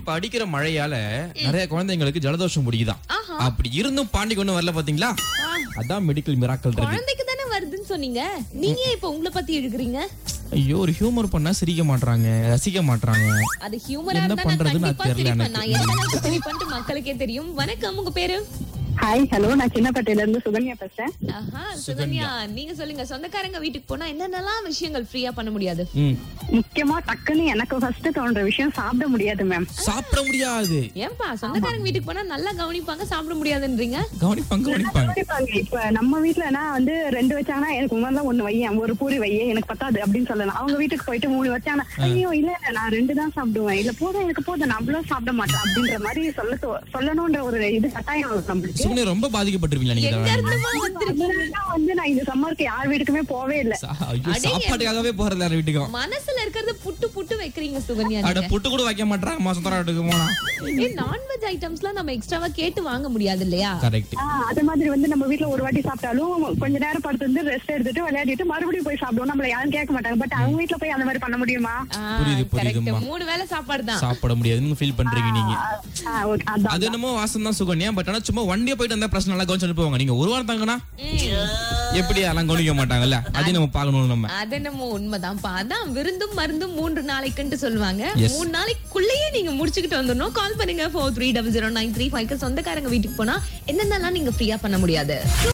இப்ப அடிக்கிற மழையால நிறைய குழந்தைங்களுக்கு ஜலதோஷம் முடியுதான் ஆஹா. அப்படி இருந்தும் பாண்டிக்கு ஒண்ணும் வரல பாத்தீங்களா அதான் மெடிக்கல் மிராக்கல் இருக்கு குழந்தைக்கு தானே வருதுன்னு சொன்னீங்க நீங்க ஏன் இப்ப உங்களை பத்தி இழுக்கிறீங்க ஐயோ ஒரு ஹியூமர் பண்ணா சிரிக்க மாட்றாங்க ரசிக்க மாட்றாங்க அது ஹியூமரா என்ன இருந்தா நான் பண்றதுன்னு கண்டிப்பா தெரியல சிரிப்பேன் எனக்கு. நான் எந்த அளவுக்கு சிரிப்பேன்ட்டு மக்களுக்கே தெரியும் வணக்கம் உங்க பேரு ஹாய் ஹலோ நான் சின்னப்பட்டையில இருந்து சுகன்யா பேசுறேன் ஆஹா சுகன்யா நீங்க சொல்லுங்க சொந்தக்காரங்க வீட்டுக்கு போனா என்னென்னலாம் விஷயங்கள் ஃப்ரீயா பண்ண முடியாது ம் முக்கியமா டக்குன்னு எனக்கு ஃபர்ஸ்ட் தோன்ற விஷயம் சாப்பிட முடியாது மேம் சாப்பிட முடியாது ஏன்பா சொந்தக்காரங்க வீட்டுக்கு போனா நல்லா கவனிப்பாங்க சாப்பிட முடியாதுன்றீங்க கவனிப்பாங்க கவனிப்பாங்க கண்டிப்பாங்க. இப்ப நம்ம வீட்டுலனா வந்து ரெண்டு வச்சாங்கன்னா எனக்கு முதல்ல ஒண்ணு வையேன் ஒரு பூரி வையே எனக்கு பத்தாது அப்படின்னு சொல்லலாம் அவங்க வீட்டுக்கு போயிட்டு மூணு வச்சாங்கன்னா ஐயோ இல்ல இல்ல நான் ரெண்டு தான் சாப்பிடுவேன் இல்ல போதும் எனக்கு போதும் நான் அவ்வளவு சாப்பிட மாட்டேன் அப்படின்ற மாதிரி சொல்ல தோ- சொல்லணும்ன்ற ஒரு இது கட்டாயம் வரும் நம்மளுக்கு சும்னே ரொம்ப பாதிக்கப்பட்டிருப்பீங்களா நீங்க எங்க இதெல்லாம்? இருந்துமா வந்திருக்கீங்க அதனாலதான் வந்து நான் இந்த சம்மருக்கு யார் வீட்டுக்குமே போவே இல்ல சா- ஐயோ, அடே, சாப்பாட்டுக்காகவே போறது யார் வீட்டுக்கும் மனசுல இருக்கிறத புட்டு புட்டு வைக்கிறீங்க சுகன்யா அட நீங்க புட்டு கூட வைக்க மாட்டாங்க மாசம் தர வீட்டுக்கு போனா ஏ நான்வெஜ் ஐட்டம்ஸ்லாம் நம்ம எக்ஸ்ட்ராவா கேட்டு வாங்க முடியாது இல்லையா கரெக்ட் ஆஹ் அது மாதிரி வந்து நம்ம வீட்ல ஒரு வாட்டி சாப்பிட்டாலும் கொஞ்ச நேரம் படுத்து வந்து ரெஸ்ட் எடுத்துட்டு விளையாடிட்டு மறுபடியும் போய் சாப்பிடுவோம் நம்மள யாரும் கேட்க மாட்டாங்க பட் அவங்க வீட்ல போய் அந்த மாதிரி பண்ண முடியுமா ஆ, புரியுது, correct. புரியுதும்மா. மூணு வேளை சாப்பாடு தான் சாப்பிட முடியாதுன்னு ஃபீல் பண்றீங்க நீங்க ஆஹ் okay, அதான் அது என்னமோ வாசம் தான் சுகன்யா பட் ஆனா சும்மா வண்டியை போயிட்டு வந்தா பிரச்சனை நல்லா கவனிச்சு அனுப்புவாங்க நீங்க ஒரு வாரம் தாங்கன்னா எப்படி அதெல்லாம் கவனிக்க மாட்டாங்கல்ல அதையும் நம்ம பார்க்கணும் நம்ம அது என்னமோ உண்மைதான்ப்பா அதான் விருந்தும் மருந்தும் மூன்று நாளைக்குன்ட்டு சொல்லுவாங்க Yes. மூணு நாளைக்குள்ளேயே நீங்க முடிச்சுக்கிட்டு வந்துடணும் கால் பண்ணுங்க four three double zero nine three ஃபைவ்க்கு சொந்தக்காரங்க வீட்டுக்கு போனா என்னென்னலாம் நீங்க ஃப்ரீயா பண்ண முடியாது